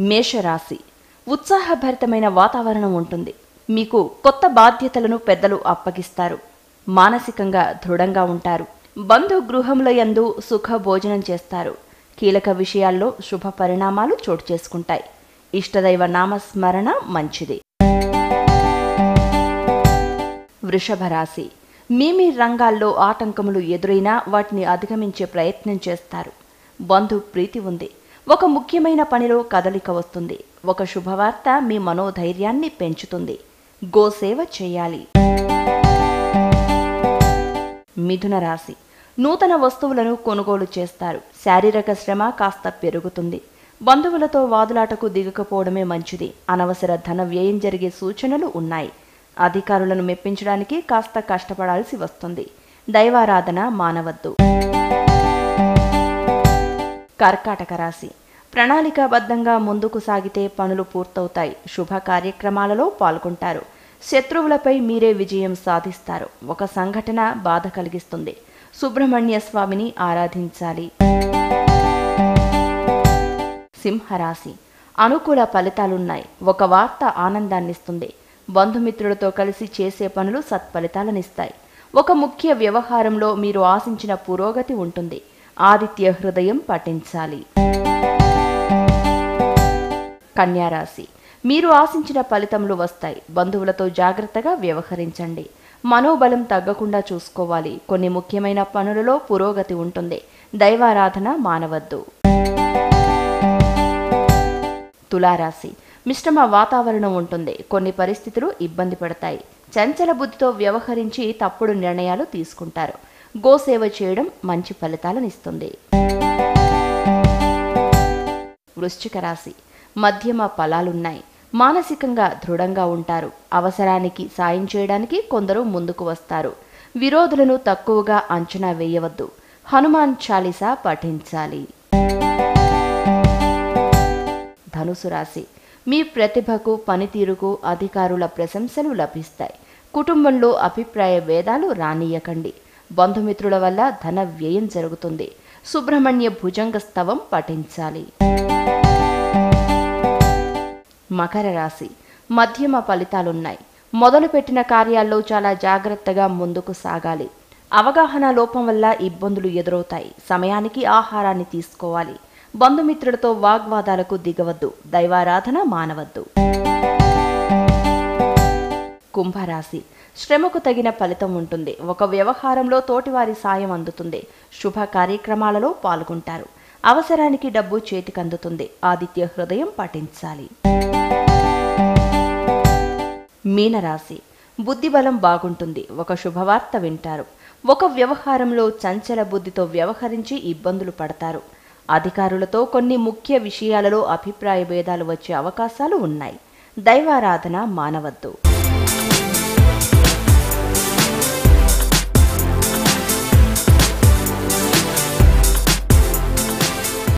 మేషరాశి ఉత్సాహభరితమైన వాతావరణం ఉంటుంది మీకు కొత్త బాధ్యతలను పెద్దలు అప్పగిస్తారు మానసికంగా దృఢంగా ఉంటారు బంధు గృహముల యందు సుఖ భోజనం చేస్తారు కీలక విషయాల్లో శుభ పరిణామాలు చోటు చేసుకుంటాయి ఇష్టదైవ నామస్మరణ మంచిది వృషభ రాశి మీ మీ రంగాల్లో ఆటంకములు ఎదురైనా వాటిని అధిగమించే ప్రయత్నం చేస్తారు బంధు ప్రీతి ఉంది ఒక ముఖ్యమైన పనిలో కదలిక వస్తుంది ఒక శుభవార్త మీ మనోధైర్యాన్ని పెంచుతుంది గోసేవ చేయాలి మిథున రాశి నూతన వస్తువులను కొనుగోలు చేస్తారు శారీరక శ్రమ కాస్త పెరుగుతుంది బంధువులతో వాదులాటకు దిగకపోవడమే మంచిది అనవసర ధన వ్యయం జరిగే సూచనలు ఉన్నాయి అధికారులను మెప్పించడానికి కాస్త కష్టపడాల్సి వస్తుంది దైవారాధన మానవద్దు కర్కాటక రాశి ప్రణాళికాబద్ధంగా ముందుకు సాగితే పనులు పూర్తవుతాయి శుభ కార్యక్రమాలలో పాల్గొంటారు శత్రువులపై మీరే విజయం సాధిస్తారు ఒక సంఘటన బాధ కలిగిస్తుంది సుబ్రహ్మణ్య స్వామిని ఆరాధించాలి సింహరాశి అనుకూల ఫలితాలున్నాయి ఒక వార్త ఆనందాన్నిస్తుంది బంధుమిత్రులతో కలిసి చేసే పనులు సత్ఫలితాలనిస్తాయి ఒక ముఖ్య వ్యవహారంలో మీరు ఆశించిన పురోగతి ఉంటుంది ఆదిత్య హృదయం పఠించాలి కన్యారాశి మీరు ఆశించిన ఫలితములు వస్తాయి బంధువులతో జాగ్రత్తగా వ్యవహరించండి మనోబలం తగ్గకుండా చూసుకోవాలి కొన్ని ముఖ్యమైన పనులలో పురోగతి ఉంటుంది దైవారాధన మానవద్దు తులారాశి మిశ్రమ వాతావరణం ఉంటుంది కొన్ని పరిస్థితులు ఇబ్బంది పడతాయి చంచల బుద్ధితో వ్యవహరించి తప్పుడు నిర్ణయాలు తీసుకుంటారు గోసేవ చేయడం మంచి ఫలితాలనిస్తుంది వృశ్చిక రాశి మధ్యమ ఫలాలున్నాయి మానసికంగా దృఢంగా ఉంటారు అవసరానికి సాయం చేయడానికి కొందరు ముందుకు వస్తారు విరోధులను తక్కువగా అంచనా వేయవద్దు హనుమాన్ చాలీసా పఠించాలి ధనుసు రాశి మీ ప్రతిభకు పనితీరుకు అధికారుల ప్రశంసలు లభిస్తాయి కుటుంబంలో అభిప్రాయ భేదాలు రానియకండి బంధుమిత్రుల వల్ల ధన వ్యయం జరుగుతుంది సుబ్రహ్మణ్య భుజంగ స్తవం పఠించాలి మకర రాశి మధ్యమ ఫలితాలున్నాయి మొదలుపెట్టిన కార్యాల్లో చాలా జాగ్రత్తగా ముందుకు సాగాలి అవగాహన లోపం వల్ల ఇబ్బందులు ఎదురవుతాయి సమయానికి ఆహారాన్ని తీసుకోవాలి బంధుమిత్రులతో వాగ్వాదాలకు దిగవద్దు దైవారాధన మానవద్దు కుంభరాశి శ్రమకు తగిన ఫలితం ఉంటుంది ఒక వ్యవహారంలో తోటివారి సాయం అందుతుంది శుభ కార్యక్రమాలలో పాల్గొంటారు అవసరానికి డబ్బు చేతికందుతుంది ఆదిత్య హృదయం పఠించాలి మీనరాశి బుద్ధిబలం బాగుంటుంది ఒక శుభవార్త వింటారు ఒక వ్యవహారంలో చంచల బుద్ధితో వ్యవహరించి ఇబ్బందులు పడతారు అధికారులతో కొన్ని ముఖ్య విషయాలలో అభిప్రాయ భేదాలు వచ్చే అవకాశాలు ఉన్నాయి దైవారాధన మానవద్దు